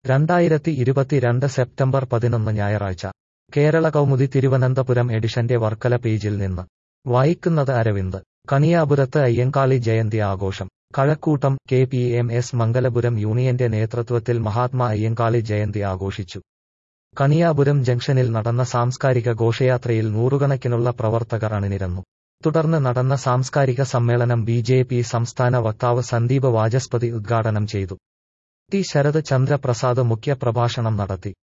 രണ്ടായിരത്തി ഇരുപത്തിരണ്ട് സെപ്റ്റംബർ പതിനൊന്ന് ഞായറാഴ്ച കേരള കൗമുദി തിരുവനന്തപുരം എഡിഷന്റെ വർക്കല പേജിൽ നിന്ന് വായിക്കുന്നത് അരവിന്ദ് കണിയാപുരത്ത് അയ്യങ്കാളി ജയന്തി ആഘോഷം Kazhakkoottam K P M S Mangalapuram യൂണിയന്റെ നേതൃത്വത്തിൽ മഹാത്മാ അയ്യങ്കാളി ജയന്തി ആഘോഷിച്ചു കണിയാപുരം ജംഗ്ഷനിൽ നടന്ന സാംസ്കാരിക ഘോഷയാത്രയിൽ നൂറുകണക്കിനുള്ള പ്രവർത്തകർ അണിനിരന്നു തുടർന്ന് നടന്ന സാംസ്കാരിക സമ്മേളനം ബി ജെ പി സംസ്ഥാന വക്താവ് സന്ദീപ് വാചസ്പതി ഉദ്ഘാടനം ചെയ്തു ടി ശരത് ചന്ദ്ര പ്രസാദ് മുഖ്യ പ്രഭാഷണം നടത്തി